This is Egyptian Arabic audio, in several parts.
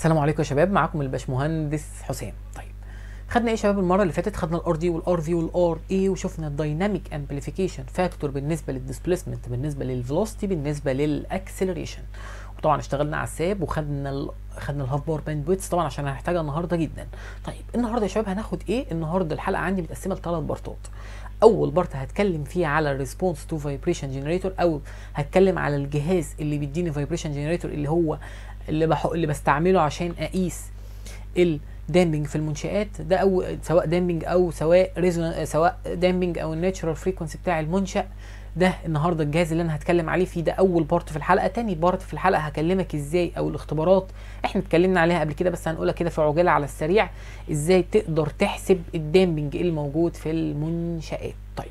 السلام عليكم يا شباب معاكم الباشمهندس حسام طيب خدنا ايه يا شباب المره اللي فاتت خدنا الار دي والار في والار اي وشفنا الدايناميك امبليفيكيشن فاكتور بالنسبه للديسبيسمنت بالنسبه للفيلوسيتي بالنسبه للاكسلريشن وطبعا اشتغلنا على الساب وخدنا ال... خدنا الهاف باور باند ويتس طبعا عشان هنحتاجها النهارده جدا طيب النهارده يا شباب هناخد ايه النهارده الحلقه عندي متقسمه لثلاث بارتات اول بارت هتكلم فيه على الريسبونس تو فايبريشن جنريتور او هتكلم على الجهاز اللي بيديني فايبريشن جنريتور اللي هو اللي بح... اللي بستعمله عشان اقيس الدامبنج في المنشآت ده او سواء دامبنج او سواء ريزون سواء دامبنج او الناتشرال فريكونسي بتاع المنشأ ده النهارده الجهاز اللي انا هتكلم عليه فيه ده اول بارت في الحلقه تاني بارت في الحلقه هكلمك ازاي او الاختبارات احنا اتكلمنا عليها قبل كده بس هنقولها كده في عجاله على السريع ازاي تقدر تحسب الدامبنج الموجود في المنشآت طيب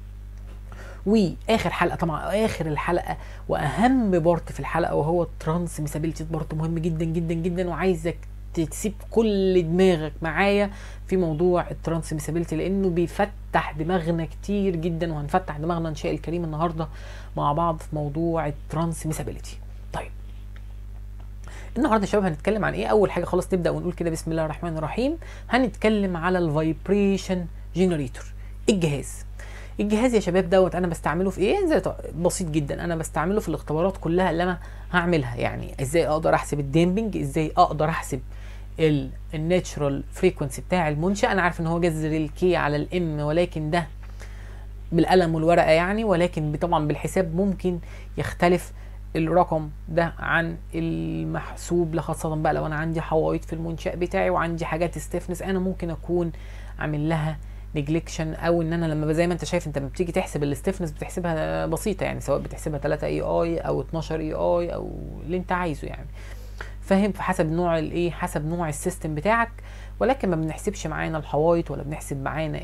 واخر حلقه طبعا اخر الحلقه واهم بارت في الحلقه وهو الترانسميسابيلتي بارت مهم جدا جدا جدا وعايزك تسيب كل دماغك معايا في موضوع الترانسميسابيلتي لانه بيفتح دماغنا كتير جدا وهنفتح دماغنا ان شاء الكريم النهارده مع بعض في موضوع الترانسميسابيلتي طيب النهارده يا شباب هنتكلم عن ايه اول حاجه خلاص نبدا ونقول كده بسم الله الرحمن الرحيم هنتكلم على الفايبريشن جنريتور الجهاز الجهاز يا شباب دوت انا بستعمله في ايه زي بسيط جدا انا بستعمله في الاختبارات كلها اللي انا هعملها يعني ازاي اقدر احسب الدامبنج ازاي اقدر احسب الناتشرال فريكونسي بتاع المنشا انا عارف ان هو جذر الكي على الام ولكن ده بالقلم والورقه يعني ولكن طبعا بالحساب ممكن يختلف الرقم ده عن المحسوب خاصة بقى لو انا عندي حوايط في المنشأ بتاعي وعندي حاجات ستيفنس انا ممكن اكون عامل لها نجلكشن او ان انا لما زي ما انت شايف انت لما بتيجي تحسب الستيفنس بتحسبها بسيطه يعني سواء بتحسبها 3 اي اي او 12 اي اي او اللي انت عايزه يعني فاهم فحسب نوع الايه حسب نوع السيستم بتاعك ولكن ما بنحسبش معانا الحوايط ولا بنحسب معانا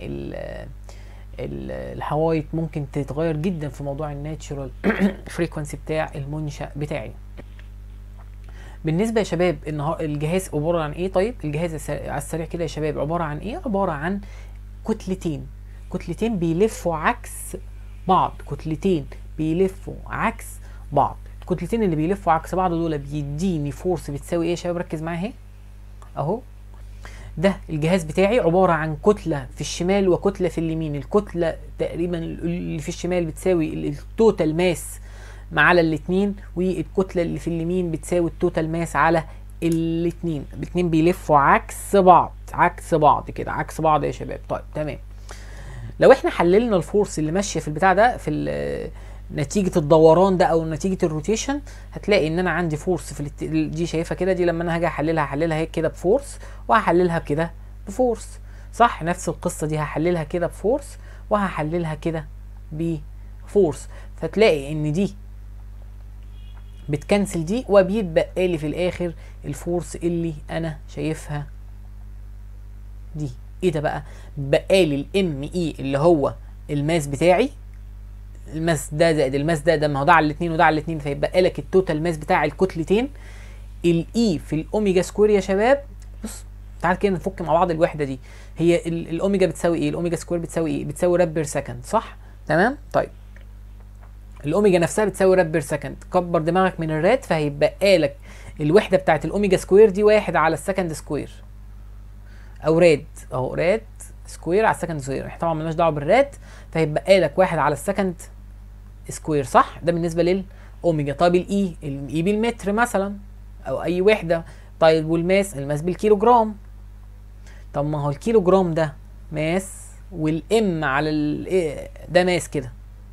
الحوايط ممكن تتغير جدا في موضوع الناتشورال فريكونسي بتاع المنشا بتاعي بالنسبه يا شباب النهار الجهاز عباره عن ايه طيب الجهاز على السريع كده يا شباب عباره عن ايه عباره عن كتلتين كتلتين بيلفوا عكس بعض كتلتين بيلفوا عكس بعض الكتلتين اللي بيلفوا عكس بعض دول بيديني فورس بتساوي ايه يا شباب ركز معايا اهي اهو ده الجهاز بتاعي عبارة عن كتلة في الشمال وكتلة في اليمين الكتلة تقريبا اللي في الشمال بتساوي التوتال ماس على الاتنين والكتلة اللي في اليمين بتساوي التوتال ماس على الاتنين الاتنين بيلفوا عكس بعض عكس بعض كده عكس بعض يا شباب طيب تمام لو احنا حللنا الفورس اللي ماشيه في البتاع ده في نتيجه الدوران ده او نتيجه الروتيشن هتلاقي ان انا عندي فورس في الت... دي شايفها كده دي لما انا هاجي احللها هحللها هيك كده بفورس وهحللها كده بفورس صح نفس القصه دي هحللها كده بفورس وهحللها كده بفورس فتلاقي ان دي بتكنسل دي وبيتبقى لي في الاخر الفورس اللي انا شايفها دي ايه ده بقى بقى لي الام اي اللي هو الماس بتاعي الماس ده زائد الماس ده ده ما هو ده على الاثنين وده على الاثنين فيبقى لك التوتال ماس بتاع الكتلتين الاي في الاوميجا سكوير يا شباب بص تعال كده نفك مع بعض الوحده دي هي الاوميجا بتساوي ايه الاوميجا سكوير بتساوي ايه بتساوي راب بير سكند صح تمام طيب الاوميجا نفسها بتساوي راب بير سكند كبر دماغك من الرات فهيبقى لك الوحده بتاعت الاوميجا سكوير دي واحد على السكند سكوير او راد اهو راد سكوير على السكند سكوير احنا طبعا مالناش دعوه بالراد فهيبقى لك واحد على السكند سكوير صح ده بالنسبه للاوميجا طيب الاي الاي بالمتر مثلا او اي وحده طيب والماس الماس بالكيلو جرام طب ما هو الكيلو جرام ده ماس والام على ال ده ماس كده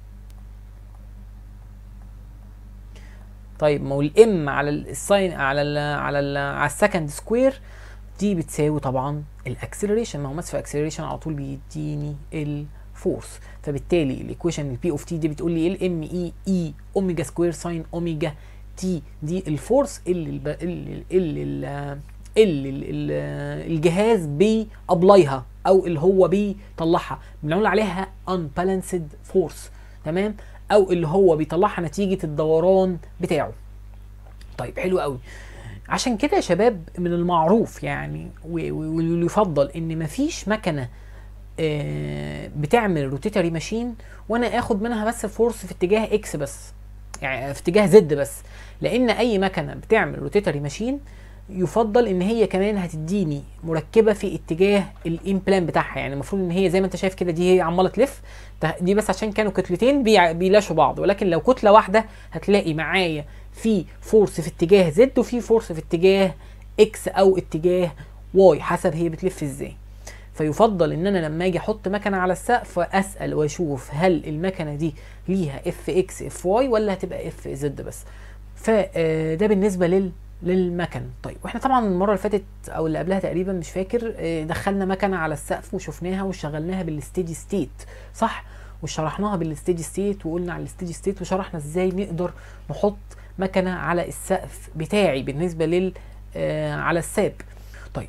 طيب ما هو الام على الساين على ال على ال على السكند سكوير دي بتساوي طبعا الاكسلريشن ما هو ماس في اكسلريشن على طول بيديني الفورس فبالتالي الايكويشن البي اوف تي دي بتقول لي ايه الام اي اي اوميجا سكوير ساين اوميجا تي دي الفورس اللي الب... اللي اللي, اللي, اللي, اللي الجهاز بيابلايها او اللي هو بيطلعها بنقول عليها unbalanced force تمام او اللي هو بيطلعها نتيجه الدوران بتاعه طيب حلو قوي عشان كده يا شباب من المعروف يعني ويفضل ان مفيش مكنه بتعمل روتيتري ماشين وانا اخد منها بس فورس في اتجاه اكس بس يعني في اتجاه زد بس لان اي مكنه بتعمل روتيتري ماشين يفضل ان هي كمان هتديني مركبه في اتجاه الامبلان بتاعها يعني المفروض ان هي زي ما انت شايف كده دي هي عماله تلف ده- دي بس عشان كانوا كتلتين بيع- بيلاشوا بعض ولكن لو كتله واحده هتلاقي معايا في فورس في اتجاه زد وفي فورس في اتجاه اكس او اتجاه واي حسب هي بتلف ازاي فيفضل ان انا لما اجي احط مكنه على السقف اسال واشوف هل المكنه دي ليها اف اكس اف واي ولا هتبقى اف زد بس فده بالنسبه لل للمكن طيب واحنا طبعا المره اللي فاتت او اللي قبلها تقريبا مش فاكر آه، دخلنا مكنه على السقف وشفناها وشغلناها بالستيدي ستيت صح وشرحناها بالستيدي ستيت وقلنا على الستيدي ستيت وشرحنا ازاي نقدر نحط مكنه على السقف بتاعي بالنسبه لل آه، على الساب طيب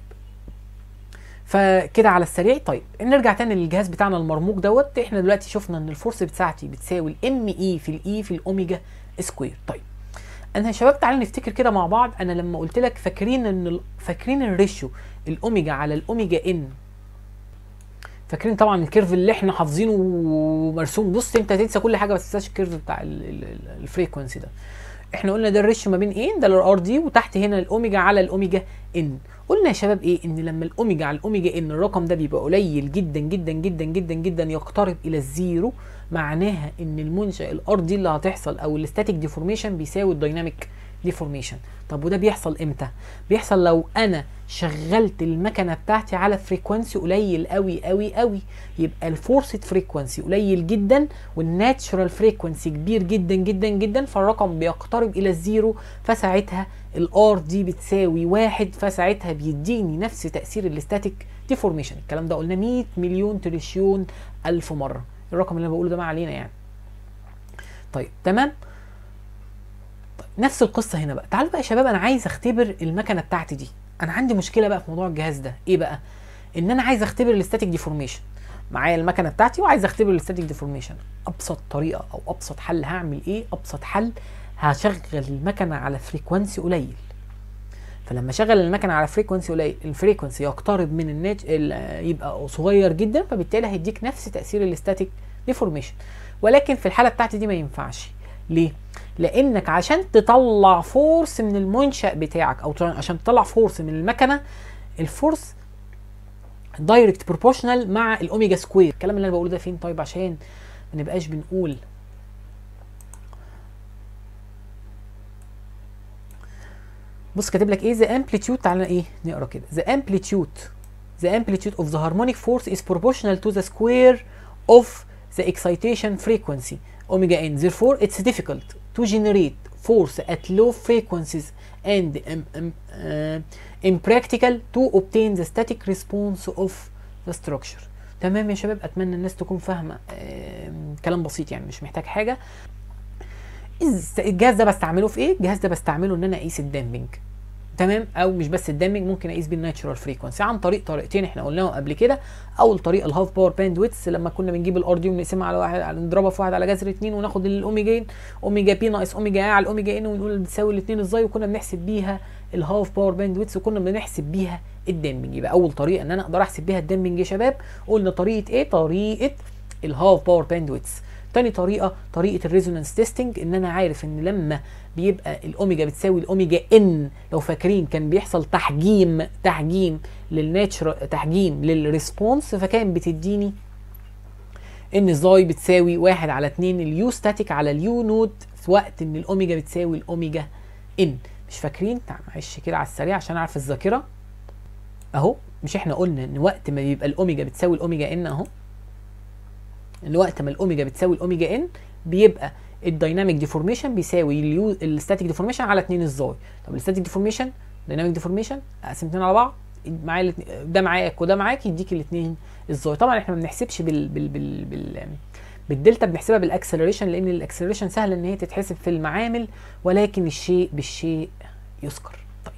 فكده على السريع طيب نرجع تاني للجهاز بتاعنا المرموق دوت احنا دلوقتي شفنا ان الفورس بتاعتي بتساوي الام اي في الاي في الاوميجا سكوير طيب انا يا شباب تعالوا نفتكر كده مع بعض انا لما قلت لك فاكرين ان ال- فاكرين الريشيو الاوميجا على الاوميجا ان فاكرين طبعا الكيرف اللي احنا حافظينه ومرسوم بص انت هتنسى كل حاجه بس تنساش الكيرف بتاع الفريكونسي ده احنا قلنا ده الريشيو ما بين ايه ده الار دي وتحت هنا الاوميجا على الاوميجا ان قلنا يا شباب ايه ان لما الاوميجا على الاوميجا ان الرقم ده بيبقى قليل جدا جدا جدا جدا جدا يقترب الى الزيرو معناها ان المنشا الارضي اللي هتحصل او الاستاتيك ديفورميشن بيساوي الدايناميك ديفورميشن طب وده بيحصل امتى بيحصل لو انا شغلت المكنه بتاعتي على فريكوانسي قليل قوي قوي قوي يبقى الفورسد فريكوانسي قليل جدا والناتشرال فريكوانسي كبير جدا جدا جدا فالرقم بيقترب الى الزيرو فساعتها الار دي بتساوي واحد فساعتها بيديني نفس تاثير الاستاتيك ديفورميشن الكلام ده قلنا 100 مليون تريليون الف مره الرقم اللي انا بقوله ده ما علينا يعني طيب تمام طيب نفس القصه هنا بقى تعالوا بقى يا شباب انا عايز اختبر المكنه بتاعتي دي انا عندي مشكله بقى في موضوع الجهاز ده ايه بقى ان انا عايز اختبر الاستاتيك ديفورميشن معايا المكنه بتاعتي وعايز اختبر الاستاتيك ديفورميشن ابسط طريقه او ابسط حل هعمل ايه ابسط حل هشغل المكنه على فريكوانسي قليل فلما اشغل المكنه على فريكونسي قليل الفريكونسي يقترب من الناتج ال- يبقى صغير جدا فبالتالي هيديك نفس تاثير الاستاتيك ديفورميشن ولكن في الحاله بتاعتي دي ما ينفعش ليه لانك عشان تطلع فورس من المنشا بتاعك او تر- عشان تطلع فورس من المكنه الفورس دايركت بروبورشنال مع الاوميجا سكوير الكلام اللي انا بقوله ده فين طيب عشان ما نبقاش بنقول بص كاتب لك ايه ذا امبليتيود تعالى ايه نقرا كده ذا امبليتيود ذا amplitude of the harmonic force is proportional to the square of the excitation frequency omega n therefore it's difficult to generate force at low frequencies and um, um, uh, impractical to obtain the static response of the structure تمام يا شباب اتمنى الناس تكون فاهمه آم، كلام بسيط يعني مش محتاج حاجه الز- الجهاز ده بستعمله في ايه الجهاز ده بستعمله ان انا اقيس الدامبنج تمام او مش بس الدامبنج ممكن اقيس بيه الناتشورال فريكونسي عن طريق طريقتين احنا قلناهم قبل كده اول طريقه الهاف باور باند ويتس لما كنا بنجيب الار دي ونقسمها على واحد على نضربها في واحد على جذر اتنين وناخد الاوميجا اوميجا بي ناقص اوميجا اي على الاوميجا ان ونقول بتساوي الاثنين ازاي وكنا بنحسب بيها الهاف باور باند ويتس وكنا بنحسب بيها الدامبنج يبقى اول طريقه ان انا اقدر احسب بيها الدامبنج يا شباب قلنا طريقه ايه طريقه الهاف باور باند ويتس تاني طريقه طريقه الريزونانس تيستنج ان انا عارف ان لما بيبقى الاوميجا بتساوي الاوميجا ان لو فاكرين كان بيحصل تحجيم تحجيم للناتشر تحجيم للريسبونس فكان بتديني ان زاي بتساوي واحد على اتنين اليو ستاتيك على اليو نوت في وقت ان الاوميجا بتساوي الاوميجا ان مش فاكرين تعال معلش كده على السريع عشان اعرف الذاكره اهو مش احنا قلنا ان وقت ما بيبقى الاوميجا بتساوي الاوميجا ان اهو ان وقت ما الاوميجا بتساوي الاوميجا ان بيبقى الدايناميك ديفورميشن بيساوي اليو الستاتيك ديفورميشن على 2 الزاي طب الستاتيك ديفورميشن دايناميك ديفورميشن اقسم اتنين على بعض معايا الاتنين- ده معاك وده معاك يديك الاثنين الزاي طبعا احنا ما بنحسبش بال بال بال, بال بالدلتا بنحسبها بالاكسلريشن لان الاكسلريشن سهل ان هي تتحسب في المعامل ولكن الشيء بالشيء يذكر طيب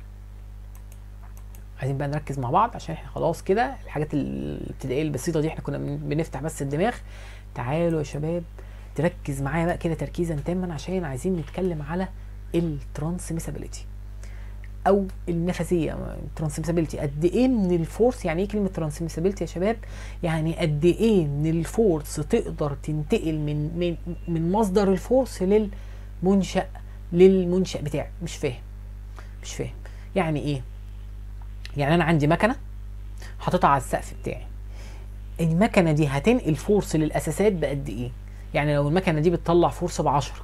عايزين بقى نركز مع بعض عشان احنا خلاص كده الحاجات الابتدائيه البسيطه دي احنا كنا بن- بنفتح بس الدماغ تعالوا يا شباب تركز معايا بقى كده تركيزا تاما عشان عايزين نتكلم على الترانسميسابيلتي او النفسيه ترانسميسابيلتي قد ايه من الفورس يعني ايه كلمه ترانسميسابيلتي يا شباب يعني قد ايه من الفورس تقدر تنتقل من من من مصدر الفورس للمنشا للمنشا بتاعي مش فاهم مش فاهم يعني ايه يعني انا عندي مكنه حاططها على السقف بتاعي المكنه دي هتنقل فورس للاساسات بقد ايه يعني لو المكنه دي بتطلع فورس ب 10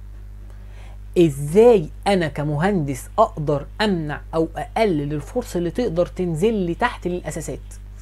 ازاي انا كمهندس اقدر امنع او اقلل الفورس اللي تقدر تنزل لي تحت للاساسات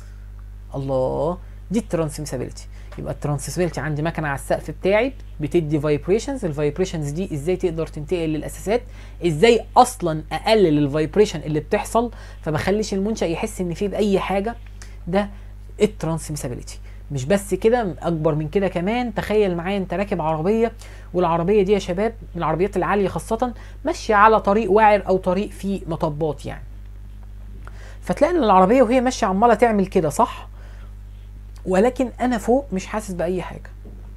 الله دي الترانسميسابيلتي يبقى الترانسميسابيلتي عندي مكنه على السقف بتاعي بتدي فايبريشنز الفايبريشنز دي ازاي تقدر تنتقل للاساسات ازاي اصلا اقلل الفايبريشن اللي بتحصل فبخليش المنشا يحس ان فيه باي حاجه ده الترانسميسابيلتي مش بس كده اكبر من كده كمان تخيل معايا انت راكب عربيه والعربيه دي يا شباب من العربيات العاليه خاصه ماشيه على طريق واعر او طريق فيه مطبات يعني فتلاقي ان العربيه وهي ماشيه عماله تعمل كده صح ولكن انا فوق مش حاسس باي حاجه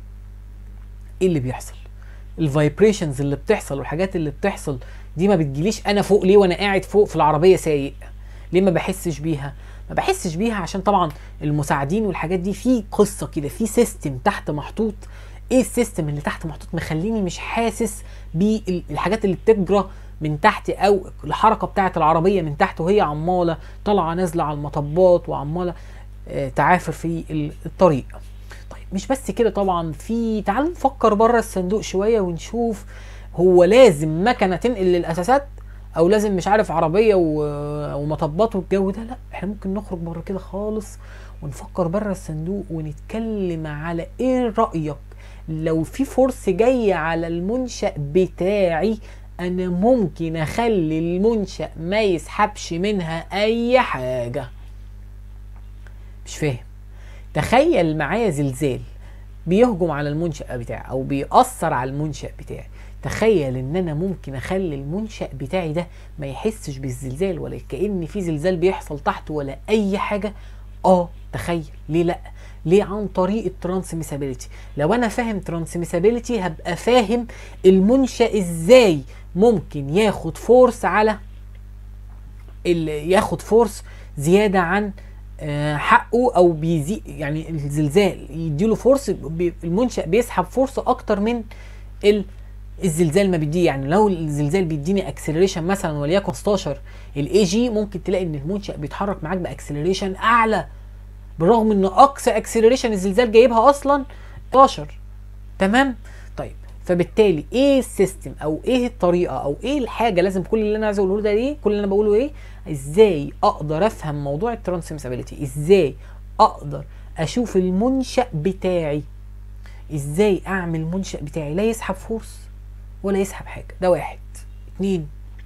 ايه اللي بيحصل الفايبريشنز اللي بتحصل والحاجات اللي بتحصل دي ما بتجيليش انا فوق ليه وانا قاعد فوق في العربيه سايق ليه ما بحسش بيها ما بحسش بيها عشان طبعا المساعدين والحاجات دي في قصه كده في سيستم تحت محطوط ايه السيستم اللي تحت محطوط مخليني مش حاسس بالحاجات اللي بتجرى من تحت او الحركه بتاعه العربيه من تحت وهي عماله طالعه نازله على المطبات وعماله آه، تعافر في ال- الطريق طيب مش بس كده طبعا في تعالوا نفكر بره الصندوق شويه ونشوف هو لازم مكنه تنقل للاساسات او لازم مش عارف عربيه و- ومطبات والجو ده لا احنا ممكن نخرج بره كده خالص ونفكر بره الصندوق ونتكلم على ايه رايك لو في فورس جايه على المنشا بتاعي انا ممكن اخلي المنشا ما يسحبش منها اي حاجه مش فاهم تخيل معايا زلزال بيهجم على المنشأ بتاعي او بيأثر على المنشأ بتاعي تخيل ان انا ممكن اخلي المنشأ بتاعي ده ما يحسش بالزلزال ولا كأن في زلزال بيحصل تحت ولا اي حاجة اه تخيل ليه لا ليه عن طريق الترانسميسابيلتي لو انا فاهم ترانسميسابيلتي هبقى فاهم المنشأ ازاي ممكن ياخد فورس على ال- ياخد فورس زيادة عن آه، حقه او بيزيد يعني الزلزال يديله فورس بي- المنشأ بيسحب فورس اكتر من ال- الزلزال ما بيديه يعني لو الزلزال بيديني اكسلريشن مثلا وليكن 15 الاي جي ممكن تلاقي ان المنشأ بيتحرك معاك باكسلريشن اعلى بالرغم ان اقصى اكسلريشن الزلزال جايبها اصلا 12 تمام طيب فبالتالي ايه السيستم او ايه الطريقه او ايه الحاجه لازم كل اللي انا عايز اقوله ده ايه كل اللي انا بقوله ايه ازاي اقدر افهم موضوع الترانسميسابيلتي ازاي اقدر اشوف المنشا بتاعي ازاي اعمل منشا بتاعي لا يسحب فورس ولا يسحب حاجه ده واحد اتنين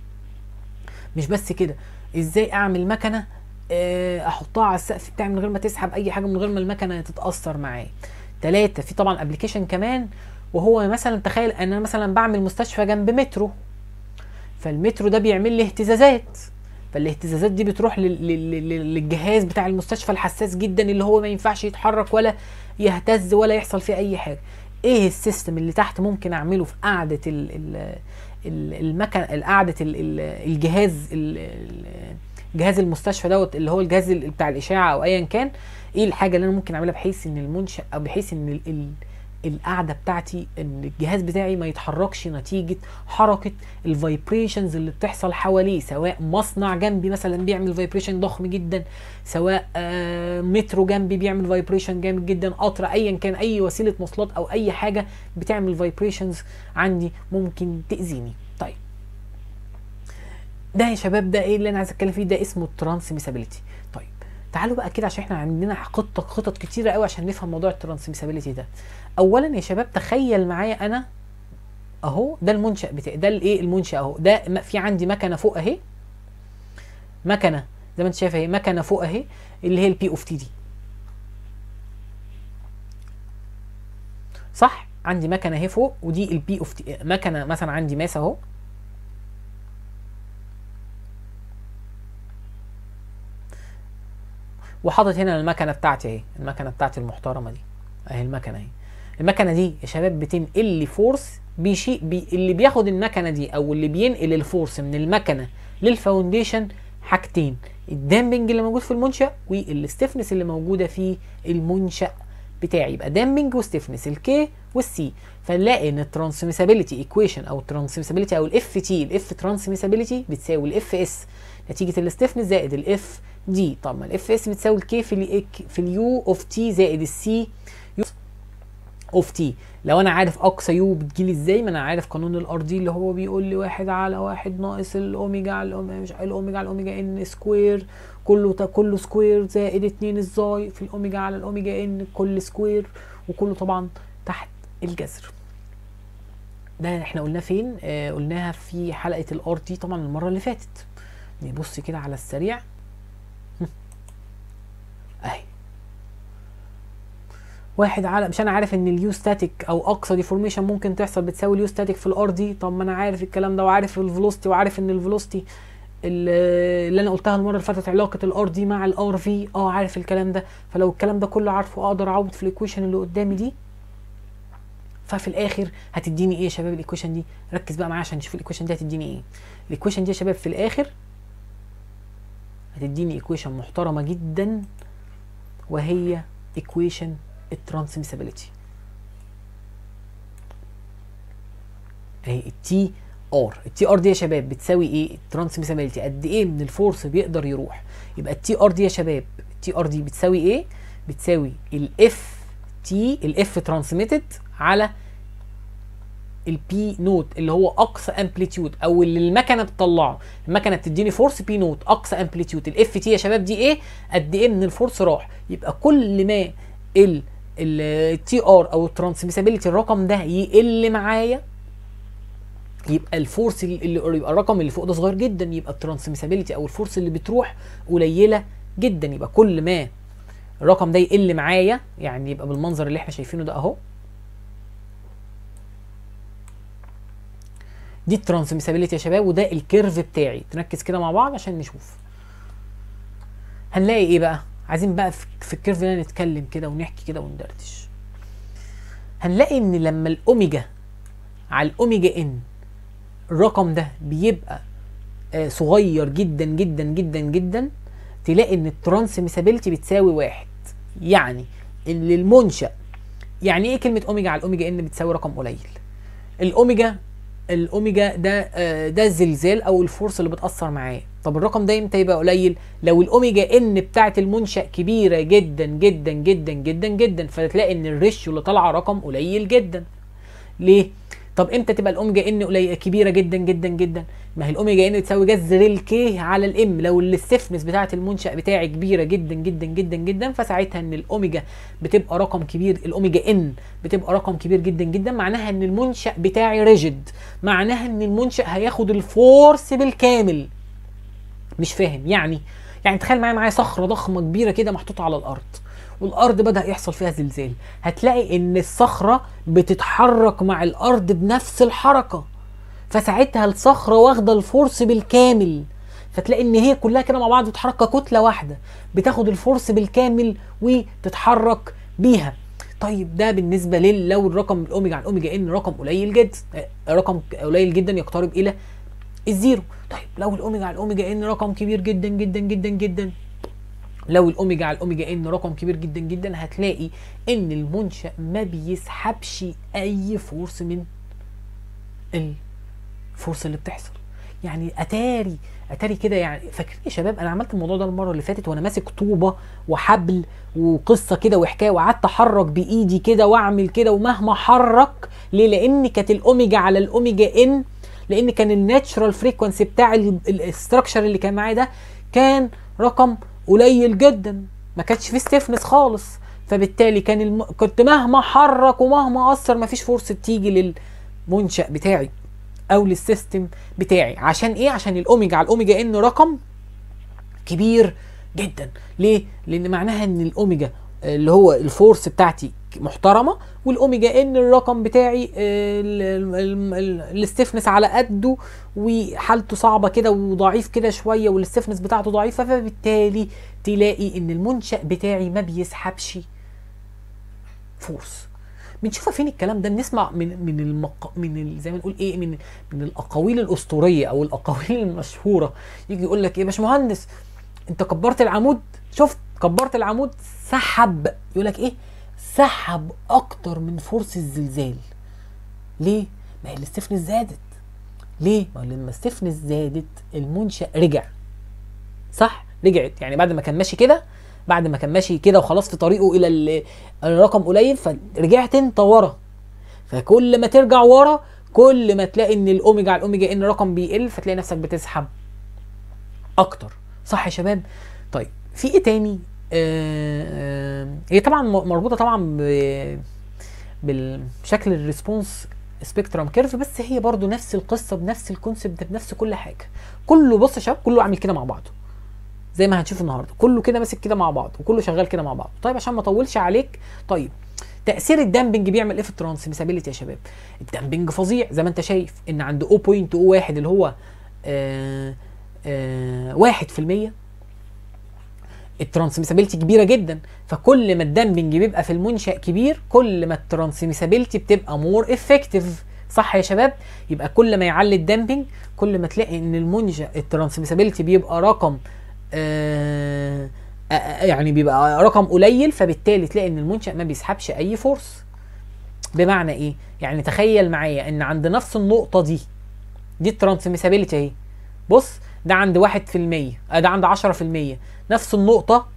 مش بس كده ازاي اعمل مكنه آه، احطها على السقف بتاعي من غير ما تسحب اي حاجه من غير ما المكنه تتاثر معايا تلاتة في طبعا ابلكيشن كمان وهو مثلا تخيل ان انا مثلا بعمل مستشفى جنب مترو فالمترو ده بيعمل لي اهتزازات فالاهتزازات دي بتروح لل- لل- لل- للجهاز بتاع المستشفى الحساس جدا اللي هو ما ينفعش يتحرك ولا يهتز ولا يحصل فيه اي حاجه ايه السيستم اللي تحت ممكن اعمله في قاعده ال ال ال- المكن قاعده ال- ال- الجهاز ال- ال- جهاز المستشفى دوت اللي هو الجهاز ال- بتاع الاشعه او ايا كان ايه الحاجه اللي انا ممكن اعملها بحيث ان المنشا او بحيث ان ال ال القعده بتاعتي ان الجهاز بتاعي ما يتحركش نتيجه حركه الفايبريشنز اللي بتحصل حواليه سواء مصنع جنبي مثلا بيعمل فايبريشن ضخم جدا سواء آه مترو جنبي بيعمل فايبريشن جامد جدا قطر ايا كان اي وسيله مواصلات او اي حاجه بتعمل فايبريشنز عندي ممكن تاذيني طيب ده يا شباب ده ايه اللي انا عايز اتكلم فيه ده اسمه الترانسميسابيلتي طيب تعالوا بقى كده عشان احنا عندنا خطه خطط كتيره قوي عشان نفهم موضوع الترانسميسابيلتي ده اولا يا شباب تخيل معايا انا اهو ده المنشا بتاعي ده الايه المنشا اهو ده م- في عندي مكنه فوق اهي مكنه زي ما انت شايف اهي مكنه فوق اهي اللي هي البي اوف تي دي صح عندي مكنه اهي فوق ودي البي اوف تي مكنه مثلا عندي ماس اهو وحاطط هنا المكنه بتاعتي اهي المكنه بتاعتي المحترمه دي اهي المكنه اهي المكنه دي يا شباب بتنقل لي فورس بيشي بي اللي بياخد المكنه دي او اللي بينقل الفورس من المكنه للفاونديشن حاجتين الدامبنج اللي موجود في المنشا والستفنس اللي موجوده في المنشا بتاعي يبقى دامبنج وستفنس الكي والسي فنلاقي ان الترانسميسابيلتي ايكويشن او الترانسميسابيلتي او الاف تي الاف ترانسميسابيلتي بتساوي الاف اس نتيجه الاستفنس زائد الاف دي طب ما الاف اس بتساوي الكي في ال في اليو اوف تي زائد السي اوف تي لو انا عارف اقصى يو بتجيلي ازاي ما انا عارف قانون الار دي اللي هو بيقول لي واحد على واحد ناقص الاوميجا على الاوميجا مش الاوميجا على الاوميجا ان سكوير كله تا كله سكوير زائد اتنين الزاي في الاوميجا على الاوميجا ان كل سكوير وكله طبعا تحت الجذر ده احنا قلناه فين آه قلناها في حلقه الار تي طبعا المره اللي فاتت نبص كده على السريع اهي واحد على مش انا عارف ان اليو ستاتيك او اقصى ديفورميشن ممكن تحصل بتساوي اليو ستاتيك في الار دي طب ما انا عارف الكلام ده وعارف الفيلوستي وعارف ان الفيلوستي اللي انا قلتها المره اللي فاتت علاقه الار دي مع الار في اه عارف الكلام ده فلو الكلام ده كله عارفه اقدر اعوض في الايكويشن اللي قدامي دي ففي الاخر هتديني ايه يا شباب الايكويشن دي ركز بقى معايا عشان نشوف الايكويشن دي هتديني ايه الايكويشن دي يا شباب في الاخر هتديني ايكويشن محترمه جدا وهي ايكويشن الترانسميسابيلتي اهي التي ار التي ار دي يا شباب بتساوي ايه الترانسميسابيلتي قد ايه من الفورس بيقدر يروح يبقى التي ار دي يا شباب التي ار دي بتساوي ايه بتساوي الاف تي الاف ترانسميتد على البي نوت اللي هو اقصى امبليتيود او اللي المكنه بتطلعه المكنه بتديني فورس بي نوت اقصى امبليتيود الاف تي يا شباب دي ايه قد ايه من الفورس راح يبقى كل ما ال التي ار او الترانسميسابيلتي الرقم ده يقل معايا يبقى الفورس اللي يبقى الرقم اللي فوق ده صغير جدا يبقى الترانسميسابيلتي او الفورس اللي بتروح قليله جدا يبقى كل ما الرقم ده يقل معايا يعني يبقى بالمنظر اللي احنا شايفينه ده اهو دي الترانسميسابيلتي يا شباب وده الكيرف بتاعي نركز كده مع بعض عشان نشوف هنلاقي ايه بقى عايزين بقى في الكيرف ده نتكلم كده ونحكي كده وندردش هنلاقي ان لما الاوميجا على الاوميجا ان الرقم ده بيبقى آه صغير جدا جدا جدا جدا تلاقي ان الترانسميسابيلتي بتساوي واحد يعني ان المنشأ يعني ايه كلمة اوميجا على الاوميجا ان بتساوي رقم قليل الاوميجا الاوميجا ده آه ده الزلزال او الفورس اللي بتاثر معاه طب الرقم ده امتى يبقى قليل لو الاوميجا ان بتاعه المنشا كبيره جدا جدا جدا جدا جدا فتلاقي ان الريشيو اللي طالعه رقم قليل جدا ليه طب امتى تبقى الاوميجا ان قليله كبيره جدا جدا جدا ما هي الاوميجا ان بتساوي جذر الكي على الام لو الاستفنس بتاعه المنشا بتاعي كبيره جدا جدا جدا جدا فساعتها ان الاوميجا بتبقى رقم كبير الاوميجا ان بتبقى رقم كبير جدا جدا معناها ان المنشا بتاعي ريجيد معناها ان المنشا هياخد الفورس بالكامل مش فاهم يعني يعني تخيل معايا معايا صخره ضخمه كبيره كده محطوطه على الارض والارض بدا يحصل فيها زلزال هتلاقي ان الصخره بتتحرك مع الارض بنفس الحركه فساعتها الصخره واخده الفورس بالكامل فتلاقي ان هي كلها كده مع بعض بتتحرك ككتله واحده بتاخد الفورس بالكامل وتتحرك بيها طيب ده بالنسبه لل لو الرقم الاوميجا على الاوميجا ان رقم قليل جدا رقم قليل جدا يقترب الى الزيرو طيب لو الاوميجا على الاوميجا ان رقم كبير جدا جدا جدا جدا لو الاوميجا على الاوميجا ان رقم كبير جدا جدا هتلاقي ان المنشا ما بيسحبش اي فورس من الفورس اللي بتحصل يعني اتاري اتاري كده يعني فاكرين يا شباب انا عملت الموضوع ده المره اللي فاتت وانا ماسك طوبه وحبل وقصه كده وحكايه وقعدت احرك بايدي كده واعمل كده ومهما حرك ليه لان كانت الاوميجا على الاوميجا ان لان كان الناتشرال فريكونسي بتاع الاستراكشر اللي كان معايا ده كان رقم قليل جدا ما كانش فيه ستيفنس خالص فبالتالي كان الم... كنت مهما حرك ومهما اثر مفيش فرصه تيجي للمنشا بتاعي او للسيستم بتاعي عشان ايه عشان الاوميجا على الاوميجا ان رقم كبير جدا ليه لان معناها ان الاوميجا اللي هو الفورس بتاعتي محترمه والاوميجا ان الرقم بتاعي الاستفنس على قده وحالته صعبه كده وضعيف كده شويه والاستفنس بتاعته ضعيفه فبالتالي تلاقي ان المنشا بتاعي ما بيسحبش فورس بنشوفها فين الكلام ده بنسمع من من المق... من ال... زي ما نقول ايه من من الاقاويل الاسطوريه او الاقاويل المشهوره يجي يقول لك ايه يا باشمهندس انت كبرت العمود شفت كبرت العمود سحب يقول لك ايه سحب اكتر من فورس الزلزال ليه ما هي الاستفنس زادت ليه ما لما الاستفنس زادت المنشا رجع صح رجعت يعني بعد ما كان ماشي كده بعد ما كان ماشي كده وخلاص في طريقه الى ال- الرقم قليل فرجعت انت ورا فكل ما ترجع ورا كل ما تلاقي ان الاوميجا على الاوميجا ان رقم بيقل فتلاقي نفسك بتسحب اكتر صح يا شباب طيب في ايه تاني آه آه هي طبعا م- مربوطه طبعا ب- بالشكل الريسبونس سبيكترم كيرف بس هي برضو نفس القصه بنفس الكونسبت بنفس كل حاجه كله بص يا شباب كله عامل كده مع بعضه زي ما هنشوف النهارده كله كده ماسك كده مع بعض وكله شغال كده مع بعض طيب عشان ما اطولش عليك طيب تاثير الدامبنج بيعمل ايه في الترانسميسابيلتي يا شباب الدامبنج فظيع زي ما انت شايف ان عند 0.01 اللي هو آه آه 1% الترانسميسابيلتي كبيره جدا فكل ما الدامبنج بيبقى في المنشا كبير كل ما الترانسميسابيلتي بتبقى مور افكتيف صح يا شباب يبقى كل ما يعلي الدامبنج كل ما تلاقي ان المنشا الترانسميسابيلتي بيبقى رقم آه آه، يعني بيبقى رقم قليل فبالتالي تلاقي ان المنشا ما بيسحبش اي فورس بمعنى ايه يعني تخيل معايا ان عند نفس النقطه دي دي الترانسميسابيلتي اهي بص ده عند واحد في المية آه، ده عند عشرة في المية نفس النقطة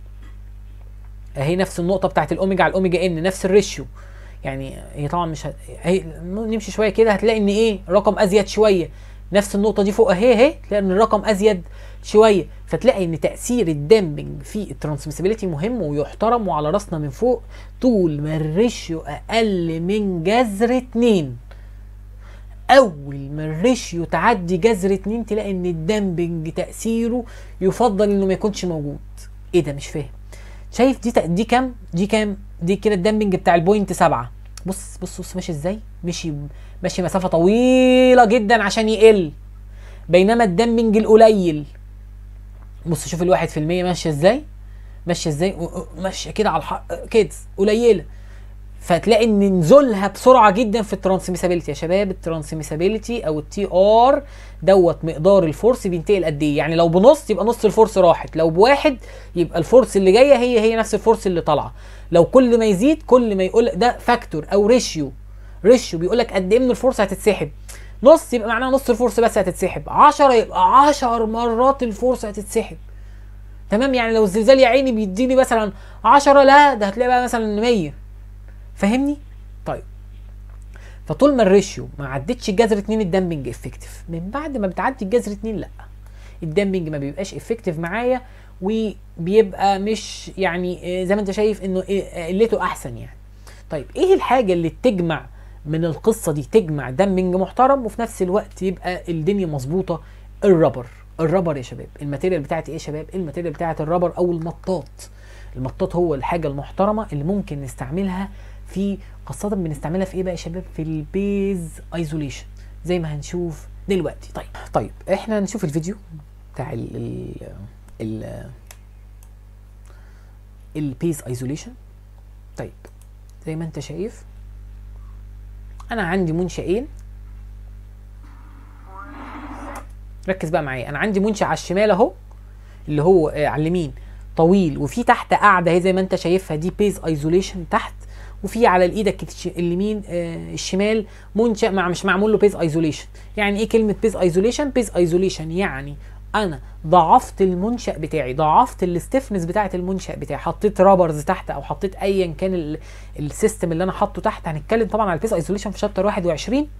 اهي نفس النقطة بتاعت الاوميجا على الاوميجا ان نفس الريشيو يعني هي طبعا مش ه... هي نمشي شوية كده هتلاقي ان ايه رقم ازيد شوية نفس النقطة دي فوق اهي اهي تلاقي ان الرقم ازيد شوية فتلاقي ان تأثير الدامبنج في الترانسميسابيلتي مهم ويحترم وعلى راسنا من فوق طول ما الريشيو اقل من جذر اتنين اول ما الريشيو تعدي جذر اتنين تلاقي ان الدامبنج تاثيره يفضل انه ما يكونش موجود ايه ده مش فاهم شايف دي تق- دي كام دي كام دي كده الدامبنج بتاع البوينت سبعة بص بص بص ماشي ازاي مشي ماشي مسافه طويله جدا عشان يقل بينما الدامبنج القليل بص شوف الواحد في المية ماشيه ازاي ماشيه ازاي و- و- ماشيه كده على الحق كده قليله فتلاقي ان نزولها بسرعه جدا في الترانسميسابيلتي يا شباب الترانسميسابيلتي او التي ار دوت مقدار الفورس بينتقل قد ايه يعني لو بنص يبقى نص الفورس راحت لو بواحد يبقى الفورس اللي جايه هي هي نفس الفورس اللي طالعه لو كل ما يزيد كل ما يقول ده فاكتور او ريشيو ريشيو بيقول لك قد ايه من الفورس هتتسحب نص يبقى معناها نص الفورس بس هتتسحب 10 يبقى 10 مرات الفورس هتتسحب تمام يعني لو الزلزال يا عيني بيديني مثلا 10 لا ده هتلاقي بقى مثلا 100 فاهمني؟ طيب فطول ما الريشيو ما عدتش جذر 2 الدامبنج افكتيف من بعد ما بتعدي الجذر 2 لا الدامبنج ما بيبقاش افكتيف معايا وبيبقى مش يعني آه، زي ما انت شايف انه إيه، آه، قلته احسن يعني طيب ايه الحاجه اللي تجمع من القصه دي تجمع دامبنج محترم وفي نفس الوقت يبقى الدنيا مظبوطه الرابر الرابر يا شباب الماتيريال بتاعتي ايه يا شباب الماتيريال بتاعت الرابر او المطاط المطاط هو الحاجه المحترمه اللي ممكن نستعملها في خاصه بنستعملها في ايه بقى يا شباب في البيز ايزوليشن زي ما هنشوف دلوقتي طيب طيب احنا نشوف الفيديو بتاع ال ال ال البيز ايزوليشن طيب زي ما انت شايف انا عندي منشئين ركز بقى معايا انا عندي منشأ على الشمال اهو اللي هو آه على اليمين طويل وفي تحت قاعده اهي زي ما انت شايفها دي بيز ايزوليشن تحت وفي على الايدك الش- اليمين آه الشمال منشأ مع مش معمول له بيز ايزوليشن يعني ايه كلمه بيز ايزوليشن بيز ايزوليشن يعني انا ضعفت المنشأ بتاعي ضعفت الاستفنس بتاعه المنشأ بتاعي حطيت رابرز تحت او حطيت ايا كان ال- السيستم اللي انا حاطه تحت هنتكلم طبعا على البيز ايزوليشن في شابتر 21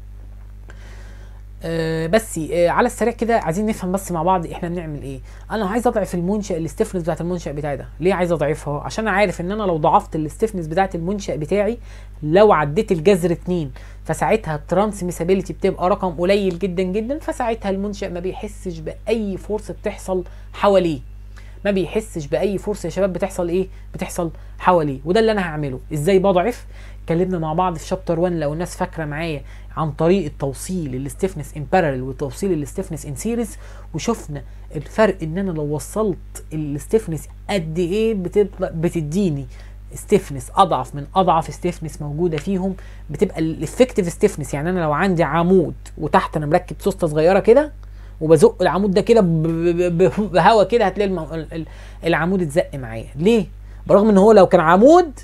آه بس آه على السريع كده عايزين نفهم بس مع بعض احنا بنعمل ايه انا عايز اضعف المنشا الاستفنس بتاعت المنشا بتاعي ده ليه عايز اضعفها عشان انا عارف ان انا لو ضعفت الاستفنس بتاعت المنشا بتاعي لو عديت الجذر 2 فساعتها الترانسميسابيلتي بتبقى رقم قليل جدا جدا فساعتها المنشا ما بيحسش باي فورس بتحصل حواليه ما بيحسش باي فرصه يا شباب بتحصل ايه بتحصل حواليه وده اللي انا هعمله ازاي بضعف اتكلمنا مع بعض في شابتر 1 لو الناس فاكره معايا عن طريقه توصيل الاستفنس ان بارallel وتوصيل الاستفنس ان سيريز وشفنا الفرق ان انا لو وصلت الاستفنس قد ايه بتبقى بتديني ستيفنس اضعف من اضعف ستيفنس موجوده فيهم بتبقى الافكتيف ستيفنس يعني انا لو عندي عمود وتحت انا مركب سوسته صغيره كده وبزق العمود ده كده ب- ب- ب- بهوا كده هتلاقي المو... ال- ال- العمود اتزق معايا ليه برغم ان هو لو كان عمود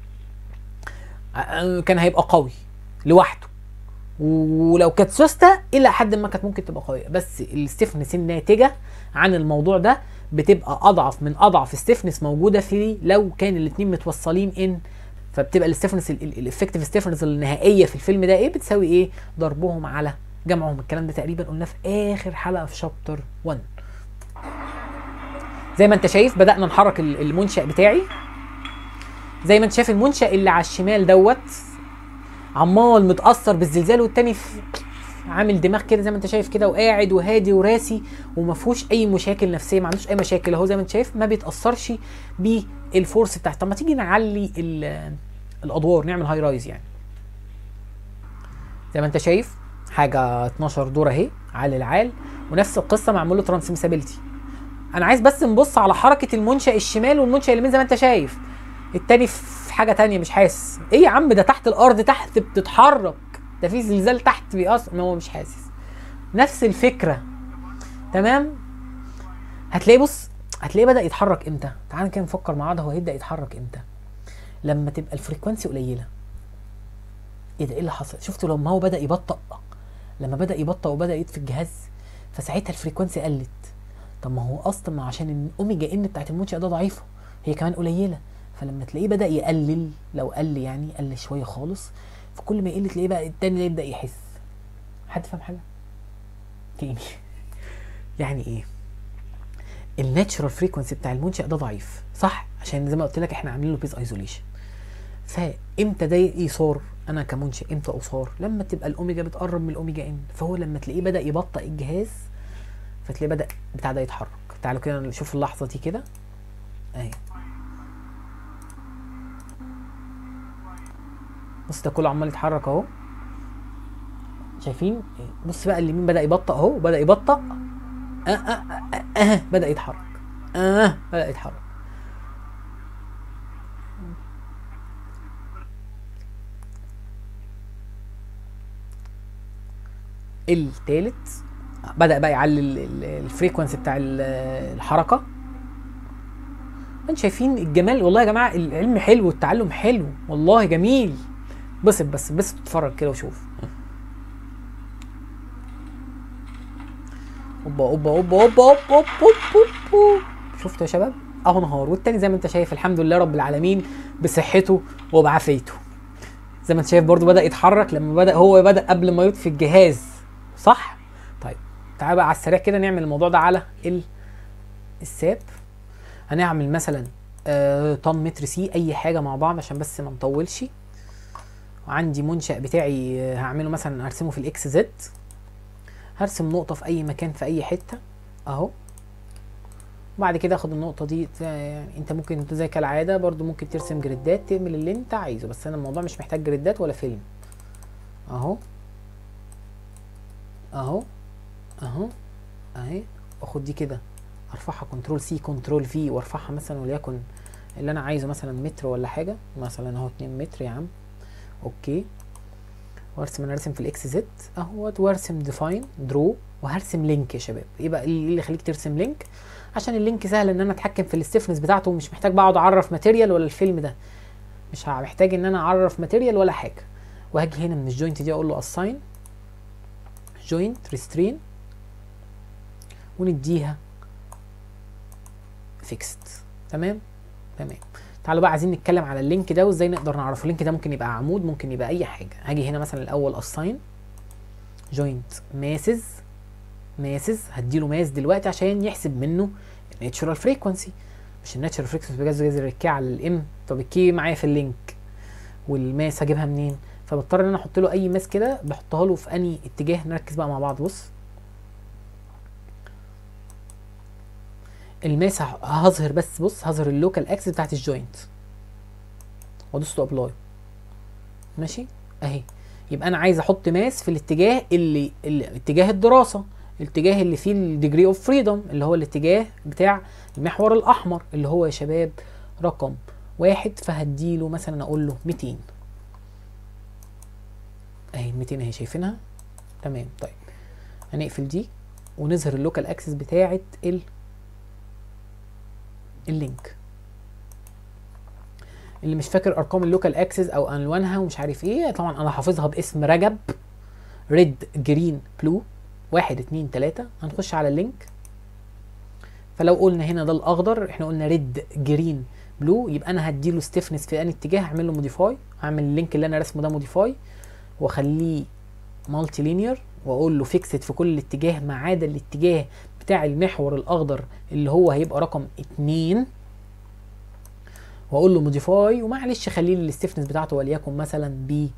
آه، كان هيبقى قوي لوحده ولو كانت سوسته الى حد ما كانت ممكن تبقى قويه بس الستيفنس الناتجه عن الموضوع ده بتبقى اضعف من اضعف ستيفنس موجوده في لو كان الاثنين متوصلين ان فبتبقى الاستيفنس الافكتيف ستيفنس النهائيه في الفيلم ده ايه بتساوي ايه ضربهم على جمعهم الكلام ده تقريبا قلناه في اخر حلقه في شابتر 1 زي ما انت شايف بدانا نحرك ال- المنشا بتاعي زي ما انت شايف المنشا اللي على الشمال دوت عمال متاثر بالزلزال والتاني في عامل دماغ كده زي ما انت شايف كده وقاعد وهادي وراسي وما فيهوش اي مشاكل نفسيه ما عندوش اي مشاكل اهو زي ما انت شايف ما بيتاثرش بالفورس بتاعته طب ما تيجي نعلي ال- الادوار نعمل هاي رايز يعني زي ما انت شايف حاجه 12 دور اهي عال العال ونفس القصه معمول له ترانسميسابيلتي انا عايز بس نبص على حركه المنشا الشمال والمنشا اليمين زي ما انت شايف التاني في حاجه تانية مش حاسس ايه يا عم ده تحت الارض تحت بتتحرك ده في زلزال تحت بيأثر ما هو مش حاسس نفس الفكره تمام هتلاقيه بص هتلاقيه بدأ يتحرك امتى تعال كده نفكر مع بعض هو هيبدأ يتحرك امتى لما تبقى الفريكونسي قليله ايه ده ايه اللي حصل شفتوا لما هو بدأ يبطأ لما بدأ يبطأ وبدأ يطفي الجهاز فساعتها الفريكونسي قلت طب ما هو اصلا ما عشان الاوميجا ان بتاعت المنشأ ده ضعيفه هي كمان قليله فلما تلاقيه بدأ يقلل لو قل يعني قل شويه خالص فكل ما يقل تلاقيه بقى التاني يبدأ يحس حد فاهم حاجه تاني يعني ايه الناتشرال فريكونسي بتاع المنشأ ده ضعيف صح عشان زي ما قلت لك احنا عاملين له بيز ايزوليشن فامتى ده يصار انا كمنشئ امتى اصار لما تبقى الاوميجا بتقرب من الاوميجا ان فهو لما تلاقيه بدا يبطئ الجهاز فتلاقيه بدا بتاع ده يتحرك تعالوا كده نشوف اللحظه دي كده اهي بص ده كله عمال يتحرك اهو شايفين بص بقى اليمين بدا يبطئ اهو بدا يبطئ آه آه آه, آه, آه بدا يتحرك اه بدا يتحرك التالت بدا بقى يعلي الفريكونسي بتاع ال- الحركه انتوا شايفين الجمال والله يا جماعه العلم حلو والتعلم حلو والله جميل بس بس بس تتفرج كده وشوف اوبا اوبا اوبا اوبا اوبا اوبا اوبا شفتوا يا شباب اهو نهار والتاني زي ما انت شايف الحمد لله رب العالمين بصحته وبعافيته زي ما انت شايف برضو بدا يتحرك لما بدا هو بدا قبل ما يطفي الجهاز صح طيب تعال بقى على السريع كده نعمل الموضوع ده على ال الساب هنعمل مثلا آه طن متر سي اي حاجه مع بعض عشان بس ما نطولش وعندي منشأ بتاعي آه، هعمله مثلا هرسمه في الاكس زد هرسم نقطة في أي مكان في أي حتة أهو وبعد كده اخد النقطة دي ت- يعني انت ممكن زي كالعادة برضو ممكن ترسم جريدات تعمل اللي انت عايزه بس انا الموضوع مش محتاج جريدات ولا فيلم اهو اهو اهو اهي واخد دي كده ارفعها كنترول سي كنترول في وارفعها مثلا وليكن اللي انا عايزه مثلا متر ولا حاجة مثلا اهو 2 متر يا عم اوكي وارسم انا ارسم في الاكس زد اهوت وارسم ديفاين درو وهرسم لينك يا شباب ايه بقى ايه اللي يخليك ترسم لينك عشان اللينك سهل ان انا اتحكم في الستيفنس بتاعته ومش محتاج بقعد اعرف ماتيريال ولا الفيلم ده مش محتاج ان انا اعرف ماتيريال ولا حاجه وهاجي هنا من الجوينت دي اقول له اساين جوينت ريسترين ونديها فيكست تمام تمام تعالوا بقى عايزين نتكلم على اللينك ده وازاي نقدر نعرفه اللينك ده ممكن يبقى عمود ممكن يبقى اي حاجه هاجي هنا مثلا الاول اساين جوينت ماسز ماسز هديله ماس دلوقتي عشان يحسب منه الناتشورال فريكونسي مش الناتشورال فريكونسي بجاز جاز الكي على الام طب الكي معايا في اللينك والماس هجيبها منين فبضطر ان انا احط له اي ماس كده بحطها له في اني اتجاه نركز بقى مع بعض بص الماس ه- هظهر بس بص هظهر اللوكال اكسس بتاعت الجوينت وادوس له ابلاي ماشي اهي يبقى انا عايز احط ماس في الاتجاه اللي, اللي اتجاه الدراسه الاتجاه اللي فيه الديجري اوف فريدم اللي هو الاتجاه بتاع المحور الاحمر اللي هو يا شباب رقم واحد فهديله مثلا اقول له 200 اهي 200 اهي شايفينها تمام طيب هنقفل دي ونظهر اللوكال اكسس بتاعه ال اللينك اللي مش فاكر ارقام اللوكال اكسس او الوانها ومش عارف ايه طبعا انا حافظها باسم رجب ريد جرين بلو واحد اتنين تلاتة هنخش على اللينك فلو قلنا هنا ده الاخضر احنا قلنا ريد جرين بلو يبقى انا هديله ستيفنس في انهي اتجاه هعمل له موديفاي هعمل اللينك اللي انا رسمه ده موديفاي واخليه مالتي لينير واقول له فيكسد في كل اتجاه ما عدا الاتجاه بتاع المحور الاخضر اللي هو هيبقى رقم اتنين واقول له موديفاي ومعلش خليه لي الستيفنس بتاعته وليكن مثلا ب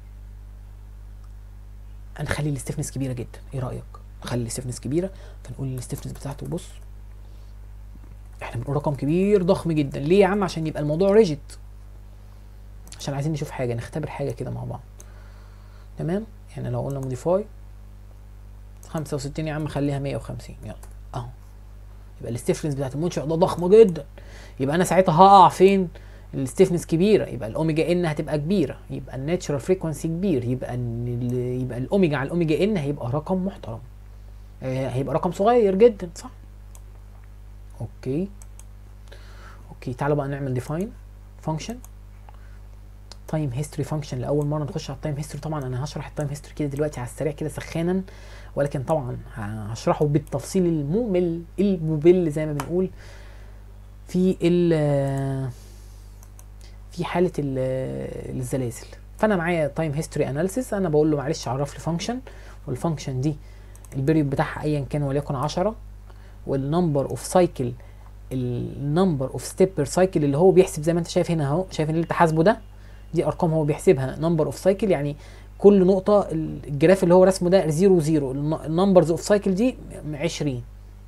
هنخلي الستيفنس كبيره جدا ايه رايك نخلي الستيفنس كبيره فنقول الستيفنس بتاعته بص احنا بنقول رقم كبير ضخم جدا ليه يا عم عشان يبقى الموضوع ريجيد عشان عايزين نشوف حاجه نختبر حاجه كده مع بعض تمام يعني لو قلنا موديفاي 65 يا عم خليها 150 يلا اهو يبقى الستيفنس بتاعت المنشأ ده ضخمه جدا يبقى انا ساعتها هقع فين الستيفنس كبيره يبقى الاوميجا ان هتبقى كبيره يبقى الناتشرال فريكونسي كبير يبقى ال يبقى الاوميجا على الاوميجا ان هيبقى رقم محترم آه، هيبقى رقم صغير جدا صح اوكي اوكي تعالوا بقى نعمل ديفاين فانكشن تايم هيستوري فانكشن لاول مره نخش على التايم هيستوري طبعا انا هشرح التايم هيستوري كده دلوقتي على السريع كده سخانا ولكن طبعا هشرحه بالتفصيل الممل الممل زي ما بنقول في ال في حاله ال- الزلازل فانا معايا تايم هيستوري اناليسيس انا بقول له معلش عرف لي فانكشن والفانكشن دي البيريود بتاعها ايا كان وليكن 10 والنمبر اوف سايكل النمبر اوف ستيب بير سايكل اللي هو بيحسب زي ما انت شايف هنا اهو شايف اللي انت حاسبه ده دي ارقام هو بيحسبها نمبر اوف سايكل يعني كل نقطه الجراف اللي هو رسمه ده 0 0 النمبرز اوف سايكل دي 20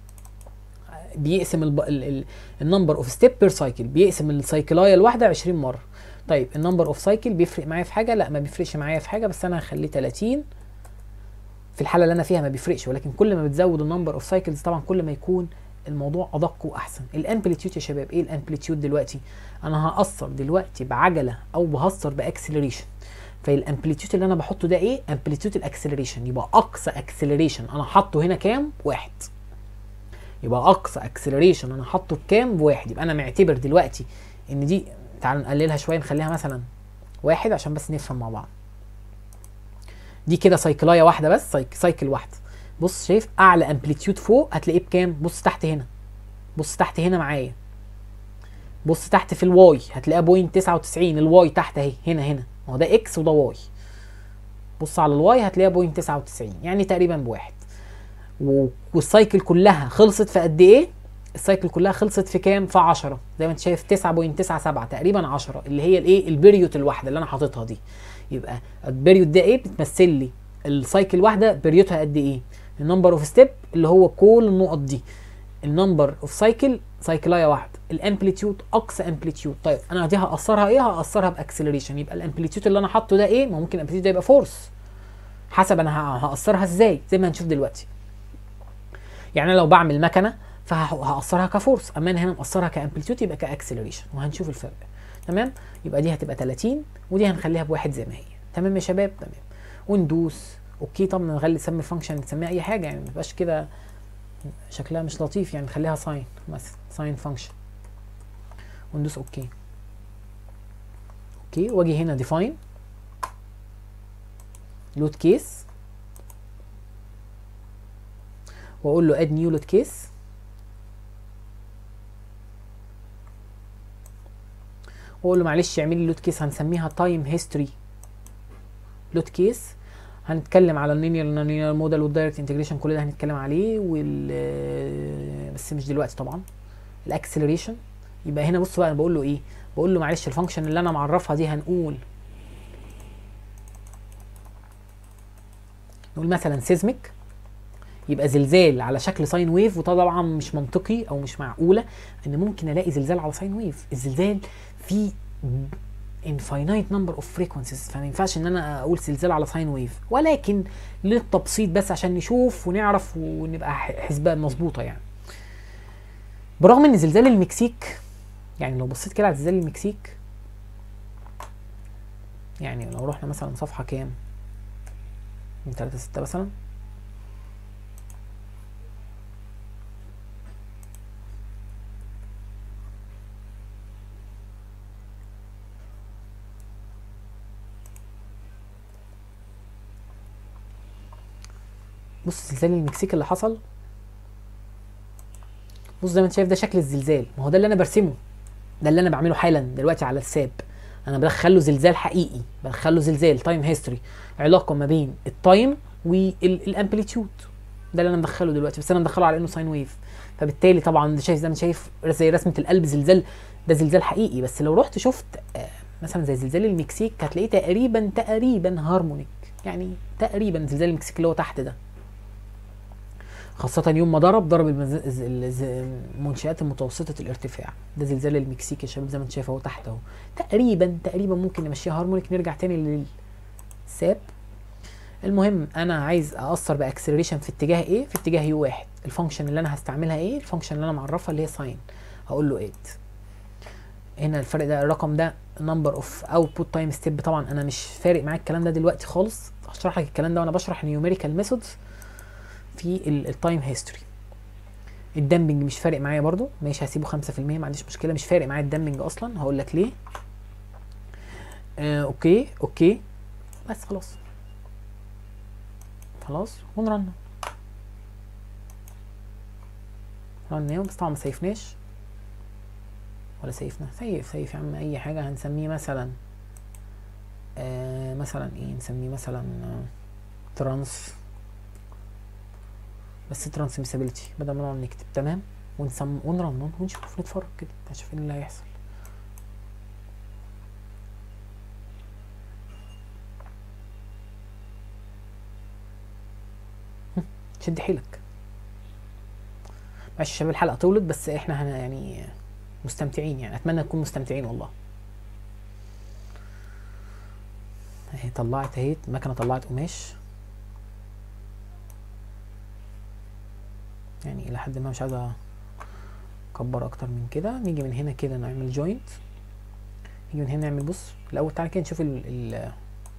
بيقسم النمبر اوف ستيب بير سايكل بيقسم السايكلايه الواحده 20 مره طيب النمبر اوف سايكل بيفرق معايا في حاجه لا ما بيفرقش معايا في حاجه بس انا هخليه 30 في الحاله اللي انا فيها ما بيفرقش ولكن كل ما بتزود النمبر اوف سايكلز طبعا كل ما يكون الموضوع ادق واحسن الامبليتيود يا شباب ايه الامبليتيود دلوقتي انا هاثر دلوقتي بعجله او بهثر باكسلريشن فالامبليتيود اللي انا بحطه ده ايه امبليتيود الاكسلريشن يبقى اقصى اكسلريشن انا حاطه هنا كام واحد يبقى اقصى اكسلريشن انا حاطه بكام بواحد يبقى انا معتبر دلوقتي ان دي تعالوا نقللها شويه نخليها مثلا واحد عشان بس نفهم مع بعض دي كده سايكلايه واحده بس سايك سايكل واحده بص شايف اعلى امبليتيود فوق هتلاقيه بكام بص تحت هنا بص تحت هنا معايا بص تحت في الواي هتلاقيها بوينت 99 الواي تحت اهي هنا هنا هو ده اكس وده واي بص على الواي هتلاقيها بوينت 99 يعني تقريبا بواحد و- والسايكل كلها خلصت في قد ايه السايكل كلها خلصت في كام في 10 زي ما انت شايف 9.97 تقريبا 10 اللي هي الايه البريود الواحده اللي انا حاططها دي يبقى البريود ده ايه بتمثل لي السايكل واحده بريودها قد ايه النمبر اوف ستيب اللي هو كل النقط دي النمبر اوف سايكل سايكلايه واحده الامبليتيود اقصى امبليتيود طيب انا دي هاثرها ايه هاثرها باكسلريشن يبقى الامبليتيود اللي انا حاطه ده ايه ما ممكن الامبليتيود ده يبقى فورس حسب انا ه- هاثرها ازاي زي ما هنشوف دلوقتي يعني أنا لو بعمل مكنه فهاثرها كفورس اما انا هنا مقصرها كامبليتيود يبقى كاكسلريشن وهنشوف الفرق تمام يبقى دي هتبقى 30 ودي هنخليها بواحد زي ما هي تمام يا شباب تمام وندوس اوكي طب نخلي نسمي الفانكشن نسميها اي حاجه يعني ما تبقاش كده شكلها مش لطيف يعني نخليها ساين مثلا ساين فانكشن وندوس اوكي اوكي واجي هنا ديفاين لود كيس واقول له اد نيو لود كيس واقول له معلش اعمل لي لود كيس هنسميها تايم هيستوري لود كيس هنتكلم على اللينير نونير موديل والدايركت انتجريشن كل ده هنتكلم عليه وال بس مش دلوقتي طبعا الاكسلريشن يبقى هنا بص بقى انا بقول له ايه بقول له معلش الفانكشن اللي انا معرفها دي هنقول نقول مثلا سيزميك يبقى زلزال على شكل ساين ويف وده طبعا مش منطقي او مش معقوله ان ممكن الاقي زلزال على ساين ويف الزلزال فيه infinite number of frequencies فما ينفعش ان انا اقول زلزال على ساين ويف ولكن للتبسيط بس عشان نشوف ونعرف ونبقى ح- حسبة مظبوطه يعني برغم ان زلزال المكسيك يعني لو بصيت كده على زلزال المكسيك يعني لو رحنا مثلا صفحه كام من 3 6 مثلا بص زلزال المكسيك اللي حصل بص زي ما انت شايف ده شكل الزلزال ما هو ده اللي انا برسمه ده اللي انا بعمله حالا دلوقتي على الساب انا بدخل له زلزال حقيقي بدخل له زلزال تايم هيستوري علاقه ما بين التايم والامبليتيود ده اللي انا مدخله دلوقتي بس انا مدخله على انه ساين ويف فبالتالي طبعا ده شايف زي ما انت شايف زي رسمه القلب زلزال ده زلزال حقيقي بس لو رحت شفت آه، مثلا زي زلزال المكسيك هتلاقيه تقريبا تقريبا هارمونيك يعني تقريبا زلزال المكسيك اللي هو تحت ده خاصة يوم ما ضرب ضرب المز... الز- الز- المنشآت المتوسطة الارتفاع ده زلزال المكسيك يا شباب زي ما انت شايف اهو تحت اهو تقريبا تقريبا ممكن نمشيها هارمونيك نرجع تاني للساب المهم انا عايز اثر باكسلريشن في اتجاه ايه في اتجاه يو واحد الفانكشن اللي انا هستعملها ايه الفانكشن اللي انا معرفها اللي هي ساين هقول له 8 هنا الفرق ده الرقم ده نمبر اوف اوتبوت تايم ستيب طبعا انا مش فارق معايا الكلام ده دلوقتي خالص هشرح لك الكلام ده وانا بشرح نيوميريكال ميثودز في التايم هيستوري الدمبنج مش فارق معايا برضو ماشي هسيبه 5% ما عنديش مشكله مش فارق معايا الدمبنج اصلا هقول لك ليه آه اوكي اوكي بس خلاص خلاص ونرن رنيهم بس طبعا ما سيفناش ولا سيفنا سيف سيف يا عم اي حاجه هنسميه مثلا آه مثلا ايه نسميه مثلا آه ترانس بس ترانسميسابيلتي بدل ما نقعد نكتب تمام ونسم ونرن ونشوف نتفرج كده نشوف ايه اللي هيحصل هم، شد حيلك معلش يا شباب الحلقه طولت بس احنا هنا يعني مستمتعين يعني اتمنى نكون مستمتعين والله اهي طلعت اهي المكنه طلعت قماش يعني الى حد ما مش عايز اكبر اكتر من كده نيجي من هنا كده نعمل جوينت نيجي من هنا نعمل بص الاول تعالى كده نشوف ال, ال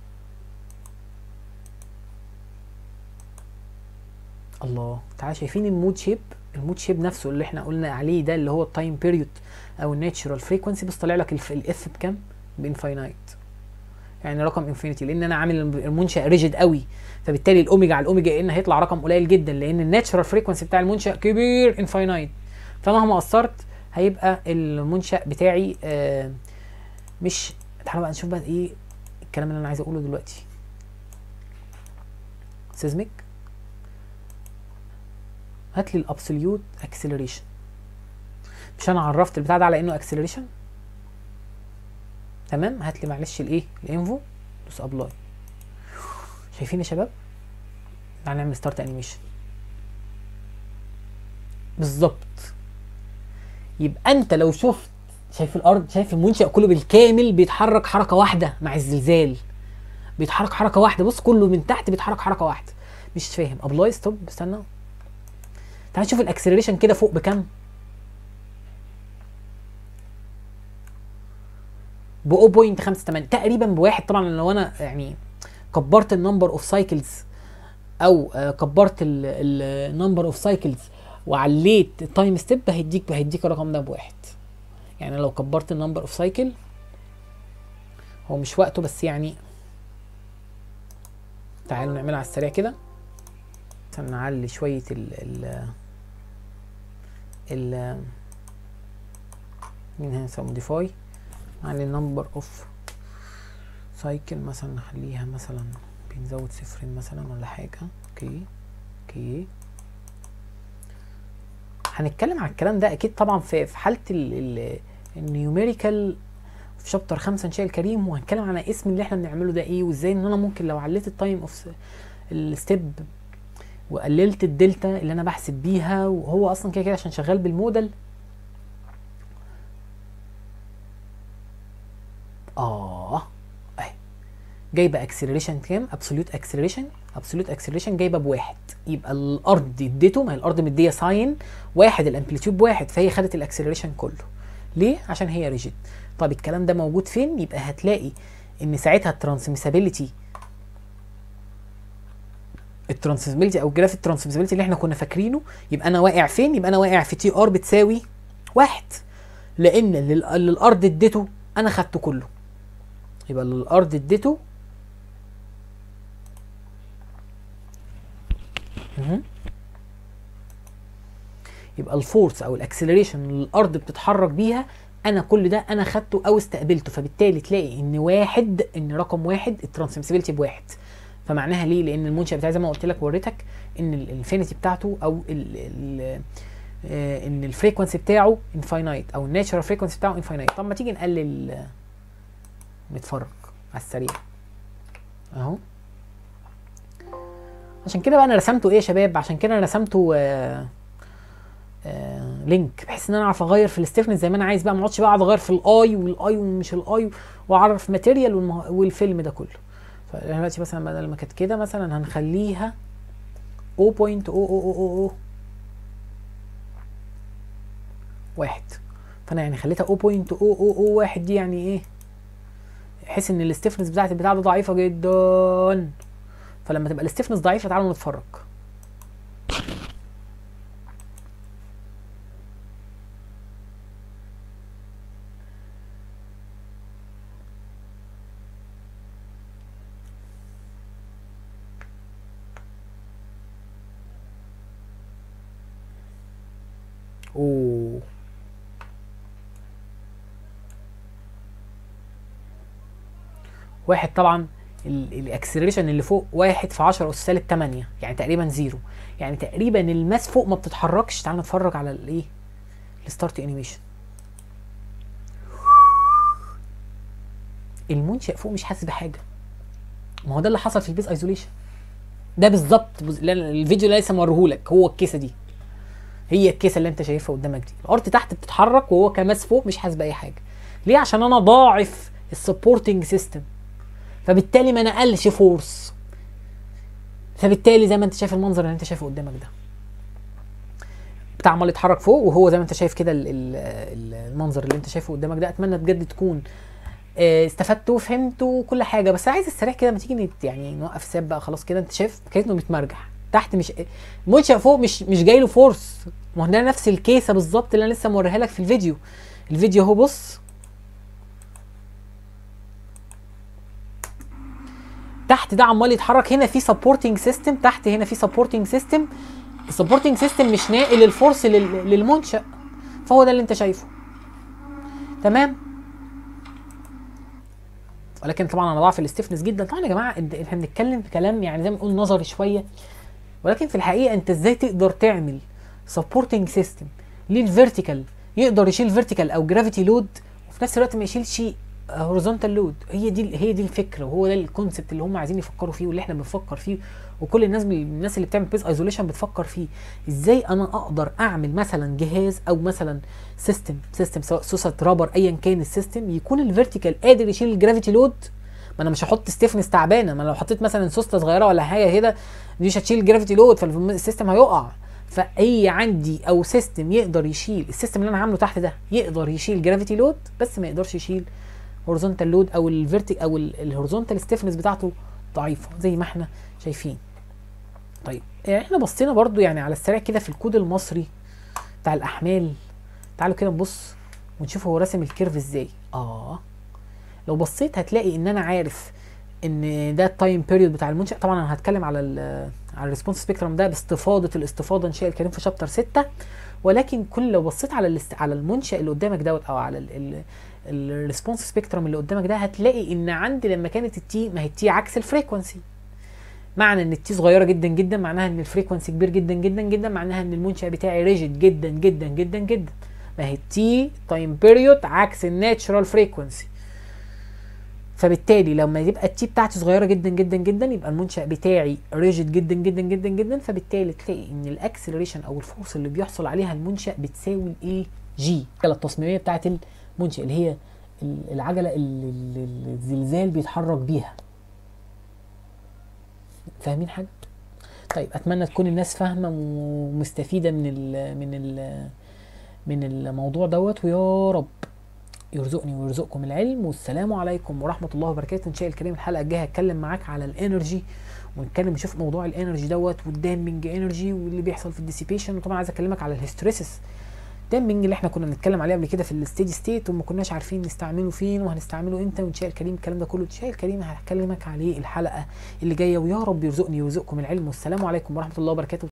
الله تعالى شايفين المود شيب المود شيب نفسه اللي احنا قلنا عليه ده اللي هو التايم بيريود او الناتشرال فريكونسي بس طالع لك الاف بكام بانفاينايت يعني رقم انفينيتي لان انا عامل المنشا ريجيد قوي فبالتالي الاوميجا على الاوميجا ان هيطلع رقم قليل جدا لان الناتشرال فريكونسي بتاع المنشا كبير انفاينايت فمهما قصرت هيبقى المنشا بتاعي آه مش تعالوا بقى نشوف بقى ايه الكلام اللي انا عايز اقوله دلوقتي سيزميك هات لي الابسوليوت اكسلريشن مش انا عرفت البتاع ده على انه اكسلريشن تمام هات لي معلش الايه الانفو دوس ابلاي شايفين يا شباب تعالى نعمل ستارت انيميشن بالظبط يبقى انت لو شفت شايف الارض شايف المنشأ كله بالكامل بيتحرك حركه واحده مع الزلزال بيتحرك حركه واحده بص كله من تحت بيتحرك حركه واحده مش فاهم ابلاي ستوب استنى تعال نشوف الاكسلريشن كده فوق بكام ب 0.58 تقريبا بواحد طبعا لو انا يعني كبرت النمبر اوف سايكلز او آه، كبرت النمبر اوف سايكلز وعليت التايم ستيب هيديك هيديك الرقم ده بواحد يعني لو كبرت النمبر اوف سايكل هو مش وقته بس يعني تعالوا نعملها على السريع كده عشان نعلي شوية ال ال ال من هنا نسوي موديفاي نعلي النمبر اوف سايكل مثلا نخليها مثلا بنزود صفرين مثلا ولا حاجة اوكي اوكي هنتكلم على الكلام ده اكيد طبعا في في حالة النيوميريكال في شابتر خمسة ان شاء الكريم وهنتكلم على اسم اللي احنا بنعمله ده ايه وازاي ان انا ممكن لو عليت التايم اوف الستيب وقللت الدلتا اللي انا بحسب بيها وهو اصلا كده كده عشان شغال بالموديل اه اهي جايبه اكسلريشن كام ابسوليوت اكسلريشن ابسوليوت اكسلريشن جايبه بواحد يبقى الارض اديته ما هي الارض مديه ساين واحد الامبليتيود بواحد فهي خدت الاكسلريشن كله ليه عشان هي ريجيد طب الكلام ده موجود فين يبقى هتلاقي ان ساعتها الترانسميسابيلتي الترانسميسابيلتي او جراف الترانسميسابيلتي اللي احنا كنا فاكرينه يبقى انا واقع فين يبقى انا واقع في تي ار بتساوي واحد لان اللي اللي الارض اديته انا خدته كله يبقى اللي الارض اديته مهم. يبقى الفورس او الاكسلريشن اللي الارض بتتحرك بيها انا كل ده انا خدته او استقبلته فبالتالي تلاقي ان واحد ان رقم واحد الترانسميسيبيليتي بواحد فمعناها ليه لان المنشا بتاعي زي ما قلت لك وريتك ان الانفينيتي بتاعته او ال ال آه، ان الفريكونسي بتاعه انفاينايت او الناتشرال فريكونسي بتاعه انفاينايت طب ما تيجي نقلل آه، نتفرج على السريع اهو عشان كده بقى انا رسمته ايه يا شباب عشان كده انا رسمته آه آه لينك بحيث ان انا اعرف اغير في الستيفنس زي ما انا عايز بقى ما اقعدش بقى اقعد اغير في الاي والاي ومش الاي واعرف ماتيريال والمه... والفيلم ده كله فاحنا دلوقتي مثلا بدل ما كانت كده مثلا هنخليها 0.0000 واحد فانا يعني خليتها 0.0001 دي يعني ايه بحيث ان الستيفنس بتاعت البتاع ده ضعيفه جدا فلما تبقى الستيفنس ضعيفه تعالوا نتفرج اوه واحد طبعا الاكسلريشن اللي فوق واحد في 10 اس سالب 8 يعني تقريبا زيرو يعني تقريبا الماس فوق ما بتتحركش تعال نتفرج على الايه الستارت انيميشن المنشأ فوق مش حاسس بحاجه ما هو ده اللي حصل في البيز ايزوليشن ده بالظبط بز- لا- الفيديو اللي لسه موريهولك هو الكيسه دي هي الكيسه اللي انت شايفها قدامك دي الارض تحت بتتحرك وهو كماس فوق مش حاسس باي حاجه ليه عشان انا ضاعف السبورتنج سيستم فبالتالي ما نقلش فورس فبالتالي زي ما انت شايف المنظر اللي انت شايفه قدامك ده بتاع عمال يتحرك فوق وهو زي ما انت شايف كده ال- ال- ال- المنظر اللي انت شايفه قدامك ده اتمنى بجد تكون آه، استفدتوا وفهمتوا كل حاجه بس عايز السريع كده ما تيجي نت- يعني نوقف ساب بقى خلاص كده انت شايف كانه بيتمرجح تحت مش المنشأ فوق مش مش جاي له فورس ما هو ده نفس الكيسه بالظبط اللي انا لسه موريها لك في الفيديو الفيديو اهو بص تحت ده عمال يتحرك هنا في سبورتنج سيستم تحت هنا في سبورتنج سيستم السبورتنج سيستم مش ناقل الفورس لل- للمنشأ فهو ده اللي انت شايفه تمام ولكن طبعا انا ضعف الاستفنس جدا طبعا يا جماعه انت- احنا بنتكلم في كلام يعني زي ما نقول نظري شويه ولكن في الحقيقه انت ازاي تقدر تعمل سبورتنج سيستم للفيرتيكال يقدر يشيل فيرتيكال او جرافيتي لود وفي نفس الوقت ما يشيلش هوريزونتال لود هي دي هي دي الفكره وهو ده الكونسبت اللي هم عايزين يفكروا فيه واللي احنا بنفكر فيه وكل الناس الناس اللي بتعمل بيز ايزوليشن بتفكر فيه ازاي انا اقدر اعمل مثلا جهاز او مثلا سيستم سيستم سواء سوسه رابر ايا كان السيستم يكون الفيرتيكال قادر يشيل الجرافيتي لود ما انا مش هحط ستيفنس تعبانه ما أنا لو حطيت مثلا سوسته صغيره ولا حاجه كده دي مش هتشيل الجرافيتي لود فالسيستم هيقع فاي عندي او سيستم يقدر يشيل السيستم اللي انا عامله تحت ده يقدر يشيل جرافيتي لود بس ما يقدرش يشيل هوريزونتال لود او الفيرتيك او الهوريزونتال ستيفنس بتاعته ضعيفه زي ما احنا شايفين طيب يعني احنا بصينا برضو يعني على السريع كده في الكود المصري بتاع الاحمال تعالوا كده نبص ونشوف هو راسم الكيرف ازاي اه لو بصيت هتلاقي ان انا عارف ان ده التايم بيريود بتاع المنشأ طبعا انا هتكلم على ال على الريسبونس سبيكترم ده باستفاضه الاستفاضه ان شاء الكريم في شابتر 6 ولكن كل لو بصيت على الاست... على المنشأ اللي قدامك دوت او على الريسبونس سبيكترم اللي قدامك ده هتلاقي ان عندي لما كانت التي ما هي التي عكس الفريكونسي معنى ان التي صغيره جدا جدا معناها ان الفريكونسي كبير جدا جدا جدا معناها ان المنشأ بتاعي ريجيد جدا جدا جدا جدا ما هي التي تايم بيريود عكس الناتشرال فريكونسي فبالتالي لما يبقى التي بتاعتي صغيره جدا جدا جدا يبقى المنشأ بتاعي ريجيد جدا جدا جدا جدا فبالتالي تلاقي ان الاكسلريشن او الفورس اللي بيحصل عليها المنشأ بتساوي الايه جي العجله التصميميه بتاعت المنشأ اللي هي العجله اللي اللي الزلزال بيتحرك بيها فاهمين حاجه طيب اتمنى تكون الناس فاهمه ومستفيده من ال من ال من الموضوع دوت ويا رب يرزقني ويرزقكم العلم والسلام عليكم ورحمه الله وبركاته ان شاء الكريم الحلقه الجايه هتكلم معاك على الانرجي ونتكلم نشوف موضوع الانرجي دوت والدامنج انرجي واللي بيحصل في الديسيبيشن وطبعا عايز اكلمك على الهيستوريسيس دامنج اللي احنا كنا بنتكلم عليه قبل كده في الستيدي ستيت وما كناش عارفين نستعمله فين وهنستعمله امتى وان شاء الكريم الكلام ده كله ان شاء الكريم هكلمك عليه الحلقه اللي جايه ويا رب يرزقني ويرزقكم العلم والسلام عليكم ورحمه الله وبركاته